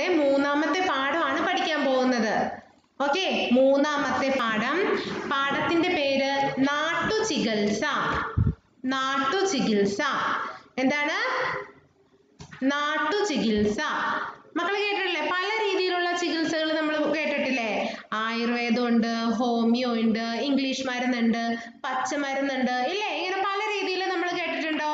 മൂന്നാമത്തെ പാഠമാണ് പഠിക്കാൻ പോകുന്നത് ഓക്കെ മൂന്നാമത്തെ പാഠം പാഠത്തിന്റെ പേര് നാട്ടുചികിത്സ നാട്ടുചികിത്സ എന്താണ് നാട്ടുചികിത്സ മക്കൾ കേട്ടിട്ടില്ലേ പല രീതിയിലുള്ള ചികിത്സകൾ നമ്മൾ കേട്ടിട്ടില്ലേ ആയുർവേദം ഉണ്ട് ഹോമിയോ ഉണ്ട് ഇംഗ്ലീഷ് മരുന്നുണ്ട് പച്ചമരുന്നുണ്ട് ഇല്ലേ ഇങ്ങനെ പല രീതിയിൽ നമ്മൾ കേട്ടിട്ടുണ്ടോ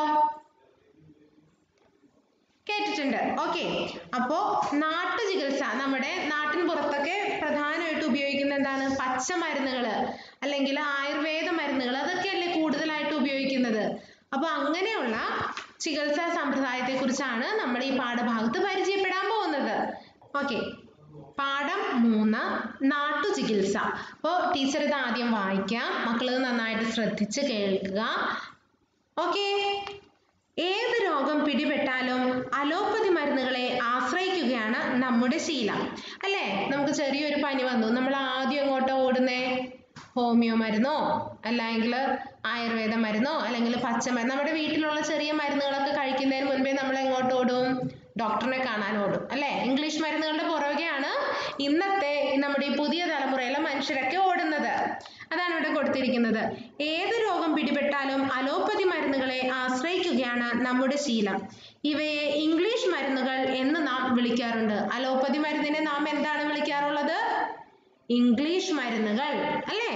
കേട്ടിട്ടുണ്ട് ഓക്കെ അപ്പോ നാട്ടുചികിത്സ നമ്മുടെ നാട്ടിൻ പുറത്തൊക്കെ പ്രധാനമായിട്ട് ഉപയോഗിക്കുന്ന എന്താണ് പച്ചമരുന്നുകൾ അല്ലെങ്കിൽ ആയുർവേദ മരുന്നുകൾ അതൊക്കെയല്ലേ കൂടുതലായിട്ട് ഉപയോഗിക്കുന്നത് അപ്പൊ അങ്ങനെയുള്ള ചികിത്സാ സമ്പ്രദായത്തെ കുറിച്ചാണ് നമ്മൾ ഈ പാഠഭാഗത്ത് പരിചയപ്പെടാൻ പോകുന്നത് ഓക്കെ പാഠം മൂന്ന് നാട്ടുചികിത്സ അപ്പോൾ ടീച്ചർ ഇത് ആദ്യം വായിക്കാം മക്കൾ നന്നായിട്ട് ശ്രദ്ധിച്ച് കേൾക്കുക ഓക്കെ ഏത് രോഗം പിടിപെട്ടാലും അലോപ്പതി മരുന്നുകളെ ആശ്രയിക്കുകയാണ് നമ്മുടെ ശീലം അല്ലേ നമുക്ക് ചെറിയൊരു പനി വന്നു നമ്മൾ ആദ്യം എങ്ങോട്ടോ ഓടുന്നേ ഹോമിയോ മരുന്നോ അല്ലെങ്കിൽ ആയുർവേദ മരുന്നോ അല്ലെങ്കിൽ പച്ചമരുന്ന് നമ്മുടെ വീട്ടിലുള്ള ചെറിയ മരുന്നുകളൊക്കെ കഴിക്കുന്നതിന് മുൻപേ നമ്മൾ എങ്ങോട്ട് ഓടും ഡോക്ടറിനെ കാണാൻ ഓടും അല്ലേ ഇംഗ്ലീഷ് മരുന്നുകളുടെ പുറകെയാണ് ഇന്നത്തെ നമ്മുടെ ഈ പുതിയ തലമുറയിലെ മനുഷ്യരൊക്കെ ഓടുന്നത് അതാണ് ഇവിടെ കൊടുത്തിരിക്കുന്നത് ഏത് രോഗം പിടിപെട്ടാലും അലോപ്പതി മരുന്നുകളെ ആശ്രയിക്കുകയാണ് നമ്മുടെ ശീലം ഇവയെ ഇംഗ്ലീഷ് മരുന്നുകൾ എന്ന് നാം വിളിക്കാറുണ്ട് അലോപ്പതി മരുന്നിനെ നാം എന്താണ് വിളിക്കാറുള്ളത് ഇംഗ്ലീഷ് മരുന്നുകൾ അല്ലേ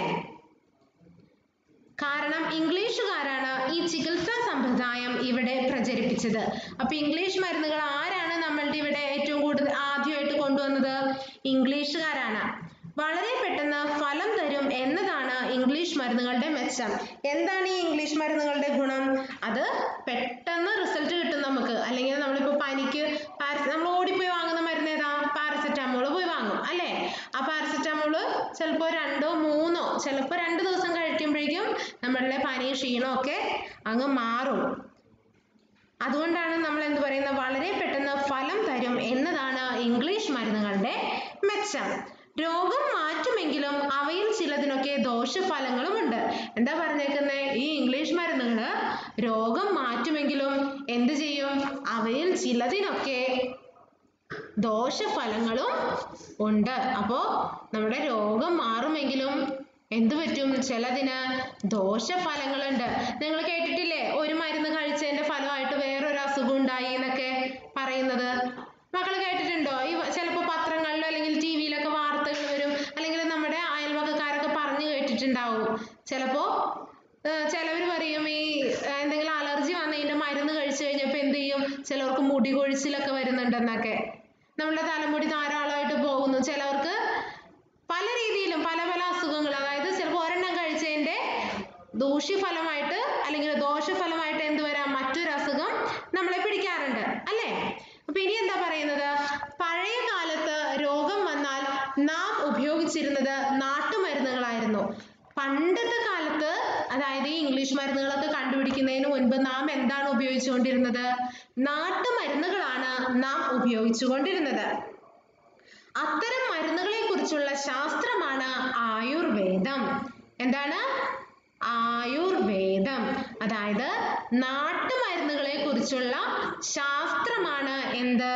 കാരണം ഇംഗ്ലീഷുകാരാണ് ഈ ചികിത്സാ സമ്പ്രദായം ഇവിടെ പ്രചരിപ്പിച്ചത് അപ്പൊ ഇംഗ്ലീഷ് മരുന്നുകൾ ആരാണ് നമ്മളുടെ ഇവിടെ ഏറ്റവും കൂടുതൽ ആദ്യമായിട്ട് കൊണ്ടുവന്നത് ഇംഗ്ലീഷുകാരാണ് വളരെ പെട്ടെന്ന് ഫലം തരും എന്നതാണ് ഇംഗ്ലീഷ് മരുന്നുകളുടെ മെച്ചം എന്താണ് ഈ ഇംഗ്ലീഷ് മരുന്നുകളുടെ ഗുണം അത് പെട്ടെന്ന് റിസൾട്ട് കിട്ടും നമുക്ക് അല്ലെങ്കിൽ നമ്മളിപ്പോ പനിക്ക് പാരസ നമ്മൾ ഓടിപ്പോയി വാങ്ങുന്ന മരുന്ന് ഏതാ പാരസെറ്റാമോൾ പോയി വാങ്ങും അല്ലേ ആ പാരസെറ്റാമോൾ ചിലപ്പോൾ രണ്ടോ മൂന്നോ ചിലപ്പോൾ രണ്ട് ദിവസം കഴിക്കുമ്പോഴേക്കും നമ്മളുടെ പനി ക്ഷീണം ഒക്കെ അങ്ങ് മാറും അതുകൊണ്ടാണ് നമ്മൾ എന്ത് പറയുന്നത് വളരെ പെട്ടെന്ന് ഫലം തരും എന്നതാണ് ഇംഗ്ലീഷ് മരുന്നുകളുടെ മെച്ചം രോഗം മാറ്റുമെങ്കിലും അവയിൽ ചിലതിനൊക്കെ ദോഷഫലങ്ങളും ഉണ്ട് എന്താ പറഞ്ഞേക്കുന്നത് ഈ ഇംഗ്ലീഷ് മരുന്നുകൾ രോഗം മാറ്റുമെങ്കിലും എന്ത് ചെയ്യും അവയിൽ ചിലതിനൊക്കെ ദോഷഫലങ്ങളും ഉണ്ട് അപ്പോ നമ്മുടെ രോഗം മാറുമെങ്കിലും എന്ത് പറ്റും ചിലതിന് ദോഷഫലങ്ങളുണ്ട് നിങ്ങൾ കേട്ടിട്ടില്ലേ ഒരു മരുന്ന് കഴിച്ചതിന്റെ ഫലമായിട്ട് വേറൊരു അസുഖം ഉണ്ടായി എന്നൊക്കെ പറയുന്നത് മക്കൾ കേട്ടിട്ടുണ്ടോ ഈ ചിലപ്പോൾ പത്രങ്ങളിലോ അല്ലെങ്കിൽ ടി വിയിലൊക്കെ വാർത്തകൾ വരും അല്ലെങ്കിൽ നമ്മുടെ അയൽവക്കക്കാരൊക്കെ പറഞ്ഞു കേട്ടിട്ടുണ്ടാവും ചിലപ്പോ ചിലവർ പറയും ഈ ഏർ എന്തെങ്കിലും അലർജി വന്നതിന്റെ മരുന്ന് കഴിച്ചു കഴിഞ്ഞപ്പോൾ എന്ത് ചെയ്യും ചിലർക്ക് മുടി കൊഴിച്ചിലൊക്കെ വരുന്നുണ്ടെന്നൊക്കെ നമ്മുടെ തലമുടി ധാരാളമായിട്ട് പോകുന്നു ചിലവർക്ക് പല രീതിയിലും പല പല അസുഖങ്ങൾ അതായത് ചിലപ്പോൾ ഒരെണ്ണം കഴിച്ചതിന്റെ ദൂഷ്യഫലമായിട്ട് അല്ലെങ്കിൽ ദോഷഫലമായിട്ട് എന്ത് വരാം മറ്റൊരു അസുഖം നമ്മളെ പിടിക്കാറുണ്ട് അല്ലേ അപ്പൊ ഇനി എന്താ പറയുന്നത് പഴയ കാലത്ത് രോഗം വന്നാൽ നാം ഉപയോഗിച്ചിരുന്നത് നാട്ടുമരുന്നുകളായിരുന്നു പണ്ടത്തെ കാലത്ത് അതായത് ഈ ഇംഗ്ലീഷ് മരുന്നുകളൊക്കെ കണ്ടുപിടിക്കുന്നതിന് മുൻപ് നാം എന്താണ് ഉപയോഗിച്ചുകൊണ്ടിരുന്നത് നാട്ടുമരുന്നുകളാണ് നാം ഉപയോഗിച്ചുകൊണ്ടിരുന്നത് അത്തരം മരുന്നുകളെ കുറിച്ചുള്ള ശാസ്ത്രമാണ് ആയുർവേദം എന്താണ് ആയുർവേദം അതായത് നാട്ടുമരുന്നുകളെ കുറിച്ചുള്ള ശാസ്ത്രമാണ് എന്ത്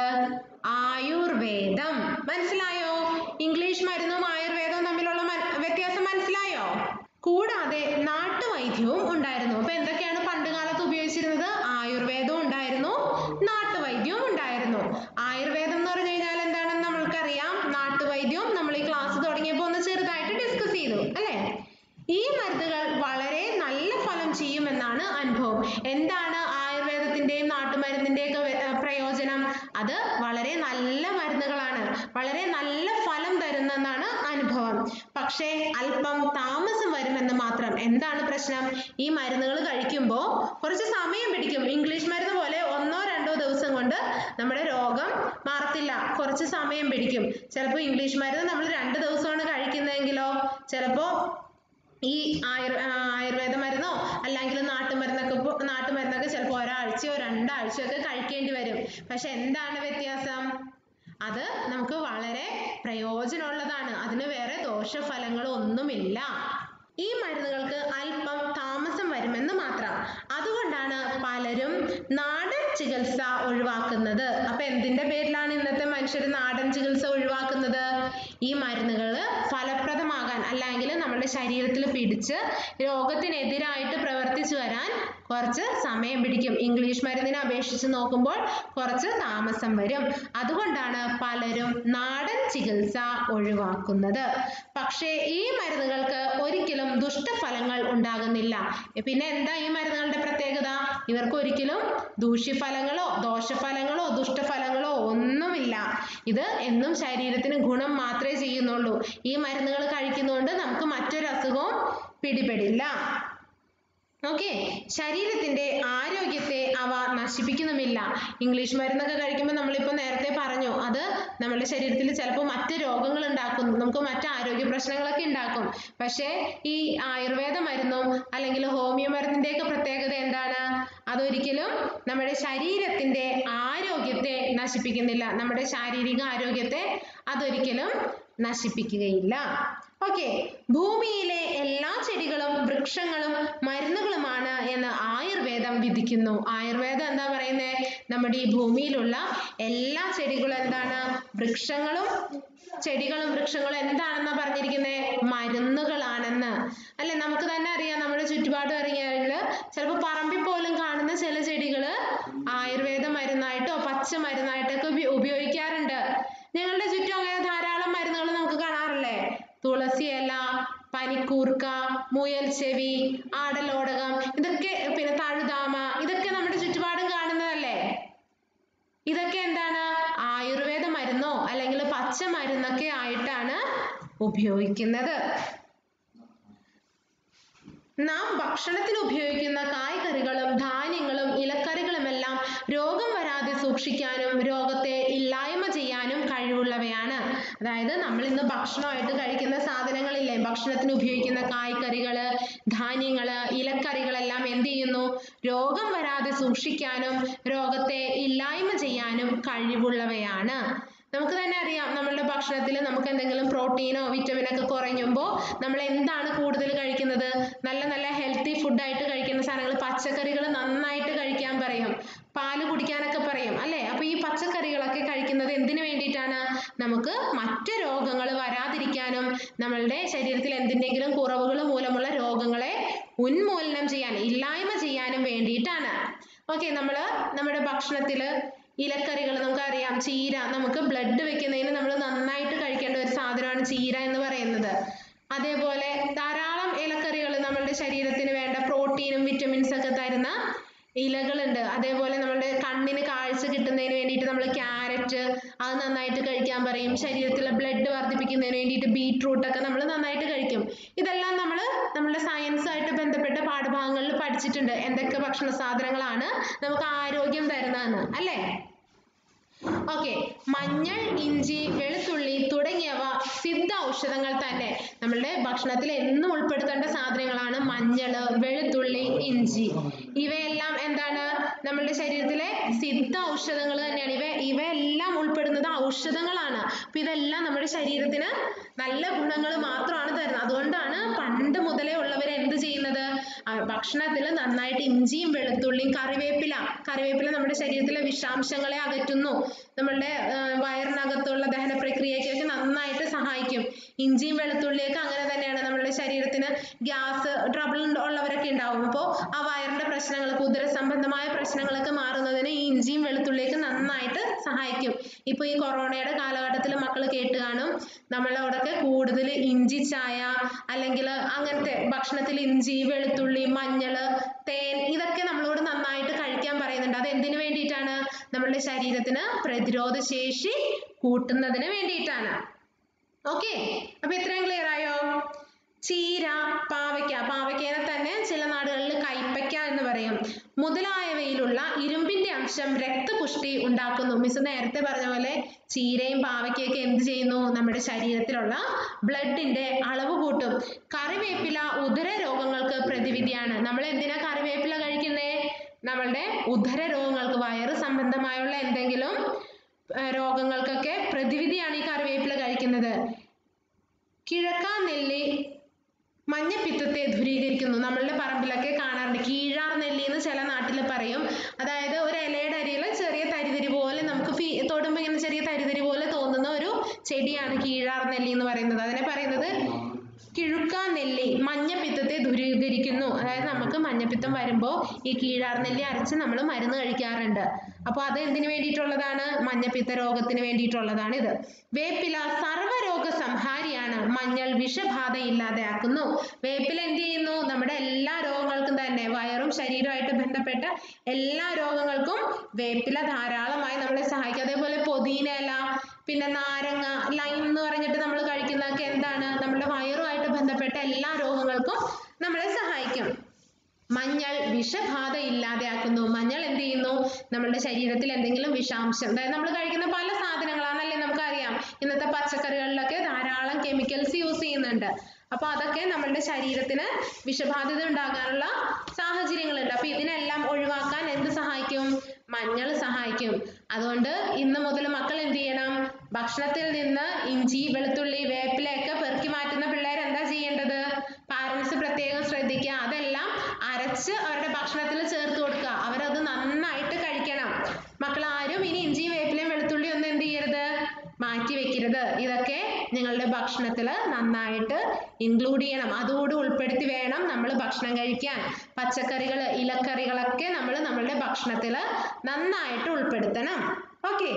ആയുർവേദം മനസ്സിലായോ ഇംഗ്ലീഷ് മരുന്നും ആയുർവേദവും തമ്മിലുള്ള മ- വ്യത്യാസം മനസ്സിലായോ കൂടാതെ നാട്ടുവൈദ്യവും ഉണ്ടായിരുന്നു അപ്പൊ എന്തൊക്കെയാണ് പണ്ട് കാലത്ത് ഉപയോഗിച്ചിരുന്നത് ആയുർവേദവും ഉണ്ടായിരുന്നു നാട്ടുവൈദ്യവും ഉണ്ടായിരുന്നു ആയുർവേദം എന്ന് പറഞ്ഞു കഴിഞ്ഞാൽ എന്താണെന്ന് നമ്മൾക്കറിയാം നാട്ടുവൈദ്യവും നമ്മൾ ഈ ക്ലാസ് തുടങ്ങിയപ്പോൾ ഒന്ന് ചെറുതായിട്ട് ഡിസ്കസ് ചെയ്തു അല്ലേ ഈ മരുന്നുകൾ വളരെ നല്ല ഫലം ചെയ്യുമെന്നാണ് അനുഭവം എന്താണ് ആയുർവേദത്തിന്റെയും നാട്ടുമരുന്നിന്റെയും ഒക്കെ വ്യ- ഏർ പ്രയോജനം അത് വളരെ നല്ല മരുന്നുകളാണ് വളരെ നല്ല ഫലം തരുന്നെന്നാണ് അനുഭവം പക്ഷേ അല്പം താമസം വരുമെന്ന് മാത്രം എന്താണ് പ്രശ്നം ഈ മരുന്നുകൾ കഴിക്കുമ്പോൾ കുറച്ച് സമയം പിടിക്കും ഇംഗ്ലീഷ് മരുന്ന് പോലെ ഒന്നോ രണ്ടോ ദിവസം കൊണ്ട് നമ്മുടെ രോഗം മാറത്തില്ല കുറച്ച് സമയം പിടിക്കും ചിലപ്പോൾ ഇംഗ്ലീഷ് മരുന്ന് നമ്മൾ രണ്ട് ദിവസമാണ് കഴിക്കുന്നതെങ്കിലോ ചിലപ്പോൾ ഈ ആയുർ ആ, ആയുർവേദ മരുന്നോ അല്ലെങ്കിൽ നാട്ടുമരുന്നൊക്കെ ഇപ്പൊ- നാട്ടുമരുന്നൊക്കെ ചിലപ്പോൾ ഒരാഴ്ചയോ രണ്ടാഴ്ചയോ ഒക്കെ കഴിക്കേണ്ടി വരും പക്ഷെ എന്താണ് വ്യത്യാസം അത് നമുക്ക് വളരെ പ്രയോജനമുള്ളതാണ് അതിന് വേറെ ദോഷഫലങ്ങളൊന്നുമില്ല ഈ മരുന്നുകൾക്ക് അല്പം താമസം വരുമെന്ന് മാത്രം അതുകൊണ്ടാണ് പലരും നാടൻ ചികിത്സ ഒഴിവാക്കുന്നത് അപ്പൊ എന്തിന്റെ പേരിലാണ് ഇന്നത്തെ മനുഷ്യർ നാടൻ ചികിത്സ ഒഴിവാക്കുന്നത് ഈ മരുന്നുകൾ ഫലപ്രദമാകാൻ അല്ലെങ്കിൽ നമ്മുടെ ശരീരത്തിൽ പിടിച്ച് രോഗത്തിനെതിരായിട്ട് പ്രവർത്തിച്ചു വരാൻ കുറച്ച് സമയം പിടിക്കും ഇംഗ്ലീഷ് മരുന്നിനെ അപേക്ഷിച്ച് നോക്കുമ്പോൾ കുറച്ച് താമസം വരും അതുകൊണ്ടാണ് പലരും നാടൻ ചികിത്സ ഒഴിവാക്കുന്നത് പക്ഷേ ഈ മരുന്നുകൾക്ക് ഒരിക്കലും ദുഷ്ടഫലങ്ങൾ ഉണ്ടാകുന്നില്ല പിന്നെ എന്താ ഈ മരുന്നുകളുടെ പ്രത്യേകത ഇവർക്ക് ഒരിക്കലും ദൂഷ്യഫലങ്ങളോ ദോഷഫലങ്ങളോ ദുഷ്ടഫലങ്ങളോ ഒന്നുമില്ല ഇത് എന്നും ശരീരത്തിന് ഗുണം മാത്രമേ ചെയ്യുന്നുള്ളൂ ഈ മരുന്നുകൾ കഴിക്കുന്നതുകൊണ്ട് നമുക്ക് മറ്റൊരു അസുഖവും പിടിപെടില്ല ഓക്കെ ശരീരത്തിന്റെ ആരോഗ്യത്തെ അവ നശിപ്പിക്കുന്നുമില്ല ഇംഗ്ലീഷ് മരുന്നൊക്കെ കഴിക്കുമ്പോൾ നമ്മളിപ്പോൾ നേരത്തെ പറഞ്ഞു അത് നമ്മുടെ ശരീരത്തിൽ ചിലപ്പോൾ മറ്റ് രോഗങ്ങൾ ഉണ്ടാക്കും നമുക്ക് മറ്റ് ആരോഗ്യ പ്രശ്നങ്ങളൊക്കെ ഉണ്ടാക്കും പക്ഷേ ഈ ആയുർവേദ മരുന്നും അല്ലെങ്കിൽ ഹോമിയോ മരുന്നിന്റെയൊക്കെ പ്രത്യേകത എന്താണ് അതൊരിക്കലും നമ്മുടെ ശരീരത്തിന്റെ ആരോഗ്യത്തെ നശിപ്പിക്കുന്നില്ല നമ്മുടെ ശാരീരിക ആരോഗ്യത്തെ അതൊരിക്കലും നശിപ്പിക്കുകയില്ല ഓക്കെ ഭൂമിയിലെ എല്ലാ ചെടികളും വൃക്ഷങ്ങളും മരുന്നുകളുമാണ് എന്ന് ആയുർവേദം വിധിക്കുന്നു ആയുർവേദം എന്താ പറയുന്നത് നമ്മുടെ ഈ ഭൂമിയിലുള്ള എല്ലാ ചെടികളും എന്താണ് വൃക്ഷങ്ങളും ചെടികളും വൃക്ഷങ്ങളും എന്താണെന്നാ പറഞ്ഞിരിക്കുന്നത് മരുന്നുകളാണെന്ന് അല്ലെ നമുക്ക് തന്നെ അറിയാം നമ്മുടെ ചുറ്റുപാടും ഇറങ്ങിയാൽ ചിലപ്പോൾ പറമ്പിൽ പോലും കാണുന്ന ചില ചെടികൾ ആയുർവേദ മരുന്നായിട്ടോ പച്ച മരുന്നായിട്ടൊക്കെ ഉപ- ഉപയോഗിക്കാറുണ്ട് ഞങ്ങളുടെ ചുറ്റും അങ്ങനെ ധാരാളം മരുന്നുകൾ നമുക്ക് കാണാറില്ലേ തുളസി ഇല പനിക്കൂർക്ക മുയൽ ചെവി ആടലോടകം ഇതൊക്കെ പിന്നെ തഴുതാമ ഇതൊക്കെ നമ്മുടെ ചുറ്റുപാടും കാണുന്നതല്ലേ ഇതൊക്കെ എന്താണ് ആയുർവേദ മരുന്നോ അല്ലെങ്കിൽ പച്ച മരുന്നൊക്കെ ആയിട്ടാണ് ഉപയോഗിക്കുന്നത് നാം ഭക്ഷണത്തിന് ഉപയോഗിക്കുന്ന കായ്കറികളും ധാന്യങ്ങളും ഇലക്കറികളുമെല്ലാം രോഗം വരാതെ സൂക്ഷിക്കാനും രോഗത്തെ ഇല്ലായ്മ ചെയ്യാനും കഴിവുള്ളവയാണ് അതായത് നമ്മൾ ഇന്ന് ഭക്ഷണമായിട്ട് കഴിക്കുന്ന സാധനങ്ങളില്ലേ ഭക്ഷണത്തിന് ഉപയോഗിക്കുന്ന കായ്കറികള് ധാന്യങ്ങള് ഇലക്കറികളെല്ലാം എന്ത് ചെയ്യുന്നു രോഗം വരാതെ സൂക്ഷിക്കാനും രോഗത്തെ ഇല്ലായ്മ ചെയ്യാനും കഴിവുള്ളവയാണ് നമുക്ക് തന്നെ അറിയാം നമ്മളുടെ ഭക്ഷണത്തിൽ നമുക്ക് എന്തെങ്കിലും പ്രോട്ടീനോ വിറ്റമിനോ ഒക്കെ കുറയുമ്പോൾ നമ്മൾ എന്താണ് കൂടുതൽ കഴിക്കുന്നത് നല്ല നല്ല ഹെൽത്തി ഫുഡായിട്ട് കഴിക്കുന്ന സാധനങ്ങൾ പച്ചക്കറികൾ നന്നായിട്ട് കഴിക്കാൻ പറയും പാല് കുടിക്കാനൊക്കെ പറയും അല്ലേ അപ്പൊ ഈ പച്ചക്കറികളൊക്കെ കഴിക്കുന്നത് എന്തിനു വേണ്ടിയിട്ടാണ് നമുക്ക് മറ്റ് രോഗങ്ങൾ വരാതിരിക്കാനും നമ്മളുടെ ശരീരത്തിൽ എന്തിൻ്റെങ്കിലും കുറവുകൾ മൂലമുള്ള രോഗങ്ങളെ ഉന്മൂലനം ചെയ്യാൻ ഇല്ലായ്മ ചെയ്യാനും വേണ്ടിയിട്ടാണ് ഓക്കെ നമ്മൾ നമ്മുടെ ഭക്ഷണത്തിൽ ഇലക്കറികൾ നമുക്കറിയാം ചീര നമുക്ക് ബ്ലഡ് വെക്കുന്നതിന് നമ്മൾ നന്നായിട്ട് കഴിക്കേണ്ട ഒരു സാധനമാണ് ചീര എന്ന് പറയുന്നത് അതേപോലെ ധാരാളം ഇലക്കറികൾ നമ്മളുടെ ശരീരത്തിന് വേണ്ട പ്രോട്ടീനും വിറ്റമിൻസ് ഒക്കെ തരുന്ന ഇലകളുണ്ട് അതേപോലെ നമ്മുടെ കണ്ണിന് കാഴ്ച കിട്ടുന്നതിന് വേണ്ടിയിട്ട് നമ്മൾ ക്യാരറ്റ് അത് നന്നായിട്ട് കഴിക്കാൻ പറയും ശരീരത്തിലെ ബ്ലഡ് വർദ്ധിപ്പിക്കുന്നതിന് വേണ്ടിയിട്ട് ബീട്രൂട്ട് ഒക്കെ നമ്മൾ നന്നായിട്ട് കഴിക്കും ഇതെല്ലാം നമ്മൾ നമ്മുടെ സയൻസ് ആയിട്ട് ബന്ധപ്പെട്ട പാഠഭാഗങ്ങളിൽ പഠിച്ചിട്ടുണ്ട് എന്തൊക്കെ ഭക്ഷണ സാധനങ്ങളാണ് നമുക്ക് ആരോഗ്യം തരുന്നതെന്ന് അല്ലേ ഓക്കെ മഞ്ഞൾ ഇഞ്ചി വെളുത്തുള്ളി തുടങ്ങിയവ സിദ്ധ ഔഷധങ്ങൾ തന്നെ നമ്മളുടെ ഭക്ഷണത്തിൽ എന്നും ഉൾപ്പെടുത്തേണ്ട സാധനങ്ങളാണ് മഞ്ഞൾ വെളുത്തുള്ളി ഇഞ്ചി ഇവയെല്ലാം എന്താണ് നമ്മളുടെ ശരീരത്തിലെ സിദ്ധ ഔഷധങ്ങൾ തന്നെയാണ് ഇവ ഇവയെല്ലാം ഉൾപ്പെടുന്നത് ഔഷധങ്ങളാണ് അപ്പൊ ഇതെല്ലാം നമ്മുടെ ശരീരത്തിന് നല്ല ഗുണങ്ങൾ മാത്രമാണ് തരുന്നത് അതുകൊണ്ടാണ് പണ്ട് മുതലേ ഉള്ളവർ എന്ത് ചെയ്യുന്നത് ഭക്ഷണത്തിൽ നന്നായിട്ട് ഇഞ്ചിയും വെളുത്തുള്ളിയും കറിവേപ്പില കറിവേപ്പില നമ്മുടെ ശരീരത്തിലെ വിഷാംശങ്ങളെ അകറ്റുന്നു നമ്മളുടെ ആ, വയറിനകത്തുള്ള ദഹന പ്രക്രിയയ്ക്കൊക്കെ നന്നായിട്ട് സഹായിക്കും ഇഞ്ചിയും വെളുത്തുള്ളിയൊക്കെ അങ്ങനെ തന്നെയാണ് നമ്മുടെ ശരീരത്തിന് ഗ്യാസ് ട്രബിൾ ഉള്ളവരൊക്കെ ഉണ്ടാവും അപ്പോൾ ആ വയറിന്റെ പ്രശ്നങ്ങളൊക്കെ ഉദര സംബന്ധമായ പ്രശ്നങ്ങളൊക്കെ മാറുന്നതിന് ഈ ഇഞ്ചിയും വെളുത്തുള്ളിയൊക്കെ നന്നായിട്ട് സഹായിക്കും ഇപ്പൊ ഈ കൊറോണയുടെ കാലഘട്ടത്തിൽ മക്കൾ കേട്ട് കാണും നമ്മളവിടൊക്കെ കൂടുതൽ ഇഞ്ചി ചായ അല്ലെങ്കിൽ അങ്ങനത്തെ ഭക്ഷണത്തിൽ ഇഞ്ചി വെളുത്തുള്ളി മഞ്ഞള് തേൻ ഇതൊക്കെ നമ്മളോട് നന്നായിട്ട് കഴിക്കാൻ പറയുന്നുണ്ട് അത് എന്തിനു വേണ്ടിയിട്ടാണ് നമ്മളുടെ ശരീരത്തിന് പ്രതിരോധ ശേഷി കൂട്ടുന്നതിന് വേണ്ടിയിട്ടാണ് ഓക്കെ അപ്പൊ ഇത്രയും ക്ലിയർ ആയോ ചീര പാവയ്ക്ക പാവയ്ക്കേനെ തന്നെ ചില നാടുകളിൽ കൈപ്പയ്ക്ക എന്ന് പറയും മുതലായവയിലുള്ള ഇരുമ്പിന്റെ അംശം രക്തപുഷ്ടി ഉണ്ടാക്കുന്നു മിസ് നേരത്തെ പറഞ്ഞ പോലെ ചീരയും പാവയ്ക്കൊക്കെ എന്ത് ചെയ്യുന്നു നമ്മുടെ ശരീരത്തിലുള്ള ബ്ലഡിന്റെ അളവ് കൂട്ടും കറിവേപ്പില ഉദര രോഗങ്ങൾക്ക് പ്രതിവിധിയാണ് നമ്മൾ എന്തിനാ കറിവേപ്പില കഴിക്കുന്നേ നമ്മളുടെ ഉദര രോഗങ്ങൾക്ക് വയറ് സംബന്ധമായുള്ള എന്തെങ്കിലും ആ, രോഗങ്ങൾക്കൊക്കെ പ്രതിവിധിയാണ് ഈ കറിവേപ്പില കഴിക്കുന്നത് കിഴക്കാ നെല്ലി മഞ്ഞപ്പിത്തത്തെ ദൂരീകരിക്കുന്നു നമ്മളുടെ പറമ്പിലൊക്കെ കാണാറുണ്ട് കീഴാർ നെല്ലി എന്ന് ചില നാട്ടിൽ പറയും അതായത് ഒരു ഇലയുടെ അരിയിൽ ചെറിയ തരിതരി പോലെ നമുക്ക് ഫീ തൊടുമ്പോൾ ഇങ്ങനെ ചെറിയ തരിതരി പോലെ ചെടിയാണ് കീഴാർ നെല്ലി എന്ന് പറയുന്നത് അതിനെ പറയുന്നത് കിഴുക്കാ നെല്ലി മഞ്ഞപ്പിത്തത്തെ ദൂരീകരിക്കുന്നു അതായത് നമുക്ക് മഞ്ഞപ്പിത്തം വരുമ്പോൾ ഈ കീഴാർ നെല്ലി അരച്ച് നമ്മൾ മരുന്ന് കഴിക്കാറുണ്ട് അപ്പോൾ അത് എന്തിനു വേണ്ടിയിട്ടുള്ളതാണ് മഞ്ഞപ്പിത്ത രോഗത്തിന് വേണ്ടിയിട്ടുള്ളതാണ് ഇത് വേപ്പില സർവ്വരോഗ സംഹാരിയാണ് മഞ്ഞൾ വിഷബാധ ഇല്ലാതെയാക്കുന്നു വേപ്പില എന്ത് ചെയ്യുന്നു നമ്മുടെ എല്ലാ രോഗങ്ങൾക്കും തന്നെ വയറും ശരീരമായിട്ട് ബന്ധപ്പെട്ട എല്ലാ രോഗങ്ങൾക്കും വേപ്പില ധാരാളമായി നമ്മളെ സഹായിക്കും അതേപോലെ പൊതീന ഇല പിന്നെ നാരങ്ങ ലൈം എന്ന് പറഞ്ഞിട്ട് നമ്മൾ കഴിക്കുന്നതൊക്കെ എന്താണ് നമ്മുടെ വയറുമായിട്ട് ബന്ധപ്പെട്ട എല്ലാ രോഗങ്ങൾക്കും നമ്മളെ സഹായിക്കും മഞ്ഞൾ വിഷബാധ ഇല്ലാതെയാക്കുന്നു മഞ്ഞൾ എന്ത് ചെയ്യുന്നു നമ്മുടെ ശരീരത്തിൽ എന്തെങ്കിലും വിഷാംശം അതായത് നമ്മൾ കഴിക്കുന്ന പല സാധനങ്ങളാണല്ലേ നമുക്കറിയാം ഇന്നത്തെ പച്ചക്കറികളിലൊക്കെ ധാരാളം കെമിക്കൽസ് യൂസ് ചെയ്യുന്നുണ്ട് അപ്പൊ അതൊക്കെ നമ്മളുടെ ശരീരത്തിന് വിഷബാധിത ഉണ്ടാകാനുള്ള സാഹചര്യങ്ങളുണ്ട് അപ്പൊ ഇതിനെല്ലാം ഒഴിവാക്കാൻ എന്ത് സഹായിക്കും മഞ്ഞൾ സഹായിക്കും അതുകൊണ്ട് ഇന്ന് മുതൽ മക്കൾ എന്ത് ചെയ്യണം ഭക്ഷണത്തിൽ നിന്ന് ഇഞ്ചി വെളുത്തുള്ളി വേപ്പിലയൊക്കെ പെറുക്കി മാറ്റുന്ന പിള്ളേർ എന്താ ചെയ്യേണ്ടത് പാരൻസ് പ്രത്യേകം ശ്രദ്ധിക്കുക അതെല്ലാം അരച്ച് അവരുടെ ഭക്ഷണത്തിൽ ചേർത്ത് കൊടുക്കുക അവരത് നന്നായിട്ട് കഴിക്കണം മക്കൾ ആരും ഇനി ഇഞ്ചി വേപ്പിലയും വെളുത്തുള്ളിയും ഒന്നും എന്ത് ചെയ്യരുത് മാറ്റി വെക്കരുത് ഇതൊക്കെ നിങ്ങളുടെ ഭക്ഷണത്തിൽ നന്നായിട്ട് ഇൻക്ലൂഡ് ചെയ്യണം അതുകൂടി ഉൾപ്പെടുത്തി വേണം നമ്മൾ ഭക്ഷണം കഴിക്കാൻ പച്ചക്കറികൾ ഇലക്കറികളൊക്കെ നമ്മൾ നമ്മളുടെ ഭക്ഷണത്തിൽ നന്നായിട്ട് ഉൾപ്പെടുത്തണം ഓക്കെ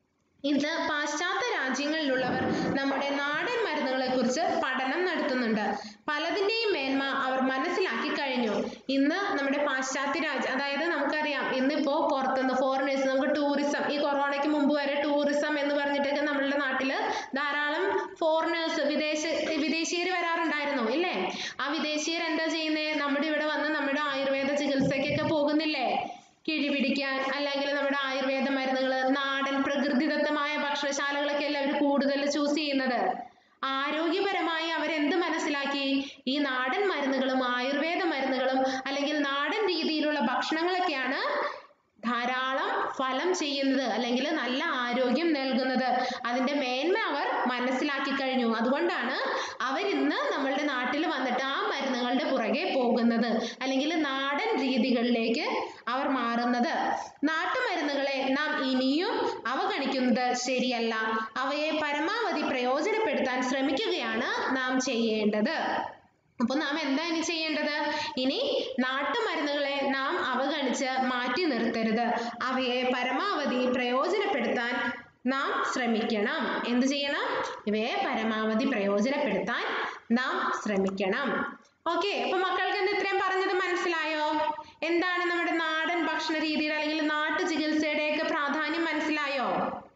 ഇത് പാശ്ചാത്യ രാജ്യങ്ങളിലുള്ളവർ നമ്മുടെ നാടൻ മരുന്നുകളെ കുറിച്ച് പഠനം നടത്തുന്നുണ്ട് പലതിന്റെയും മേന്മ അവർ മനസ്സിലാക്കി കഴിഞ്ഞു ഇന്ന് നമ്മുടെ പാശ്ചാത്യ രാജ്യം അതായത് നമുക്കറിയാം ഇന്നിപ്പോ പുറത്തുനിന്ന് ഫോറിനേഴ്സ് നമുക്ക് ടൂറിസം ഈ കൊറോണയ്ക്ക് മുമ്പ് വരെ ടൂറിസം എന്ന് പറഞ്ഞിട്ടൊക്കെ നമ്മളുടെ നാട്ടില് ധാരാളം ഫോറിനേഴ്സ് വിദേശ വിദേശീയർ വരാറുണ്ടായിരുന്നു ഇല്ലേ ആ വിദേശീയർ എന്താ ചെയ്യുന്നേ നമ്മുടെ ഇവിടെ വന്ന് നമ്മുടെ ആയുർവേദ ചികിത്സയ്ക്കൊക്കെ പോകുന്നില്ലേ കിഴി പിടിക്കാൻ അല്ലെങ്കിൽ നമ്മുടെ ആയുർവേദ മരുന്നുകൾ നാടൻ പ്രകൃതിദത്തമായ ഭക്ഷണശാലകളൊക്കെ അല്ലേ അവർ കൂടുതൽ ചൂസ് ചെയ്യുന്നത് ആരോഗ്യപരമായി അവരെന്ത് മനസ്സിലാക്കി ഈ നാടൻ മരുന്നുകളും ആയുർവേദ മരുന്നുകളും അല്ലെങ്കിൽ നാടൻ രീതിയിലുള്ള ഭക്ഷണങ്ങളൊക്കെയാണ് ധാരാളം ഫലം ചെയ്യുന്നത് അല്ലെങ്കിൽ നല്ല ആരോഗ്യം നൽകുന്നത് അതിന്റെ മേന്മ അവർ മനസ്സിലാക്കി കഴിഞ്ഞു അതുകൊണ്ടാണ് അവരിന്ന് നമ്മളുടെ നാട്ടിൽ വന്നിട്ട് ആ മരുന്നുകളുടെ പുറകെ പോകുന്നത് അല്ലെങ്കിൽ നാടൻ രീതികളിലേക്ക് അവർ മാറുന്നത് നാട്ടുമരുന്നുകളെ നാം ഇനിയും അവഗണിക്കുന്നത് ശരിയല്ല അവയെ പരമാവധി പ്രയോജനപ്പെടുത്താൻ ശ്രമിക്കുകയാണ് നാം ചെയ്യേണ്ടത് അപ്പൊ നാം എന്താ ഇനി ചെയ്യേണ്ടത് ഇനി നാട്ടുമരുന്നുകളെ നാം അവഗണിച്ച് മാറ്റി നിർത്തരുത് അവയെ പരമാവധി പ്രയോജനപ്പെടുത്താൻ നാം ശ്രമിക്കണം എന്ത് ചെയ്യണം ഇവയെ പരമാവധി പ്രയോജനപ്പെടുത്താൻ നാം ശ്രമിക്കണം ഓക്കെ അപ്പൊ മക്കൾക്ക് എന്ത് ഇത്രയും പറഞ്ഞത് മനസ്സിലായോ എന്താണ് നമ്മുടെ നാടൻ ഭക്ഷണ രീതിയുടെ അല്ലെങ്കിൽ നാട്ടു ചികിത്സയുടെയൊക്കെ പ്രാധാന്യം മനസ്സിലായോ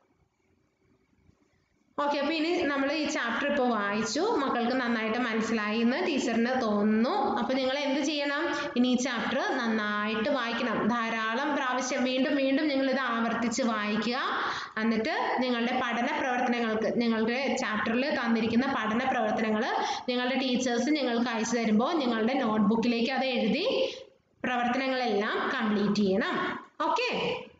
ഓക്കെ അപ്പൊ ഇനി നമ്മൾ ഈ ചാപ്റ്റർ ഇപ്പോൾ വായിച്ചു മക്കൾക്ക് നന്നായിട്ട് മനസ്സിലായി എന്ന് ടീച്ചറിന് തോന്നുന്നു അപ്പൊ നിങ്ങൾ എന്ത് ചെയ്യണം ഇനി ഈ ചാപ്റ്റർ നന്നായിട്ട് വായിക്കണം ധാരാളം പ്രാവശ്യം വീണ്ടും വീണ്ടും നിങ്ങൾ ഇത് ആവർത്തിച്ച് വായിക്കുക എന്നിട്ട് നിങ്ങളുടെ പഠന പ്രവർത്തനങ്ങൾക്ക് നിങ്ങളുടെ ചാപ്റ്ററിൽ തന്നിരിക്കുന്ന പഠന പ്രവർത്തനങ്ങൾ നിങ്ങളുടെ ടീച്ചേഴ്സ് നിങ്ങൾക്ക് അയച്ചു തരുമ്പോൾ നിങ്ങളുടെ നോട്ട്ബുക്കിലേക്ക് അത് എഴുതി പ്രവർത്തനങ്ങളെല്ലാം കംപ്ലീറ്റ് ചെയ്യണം ഓക്കെ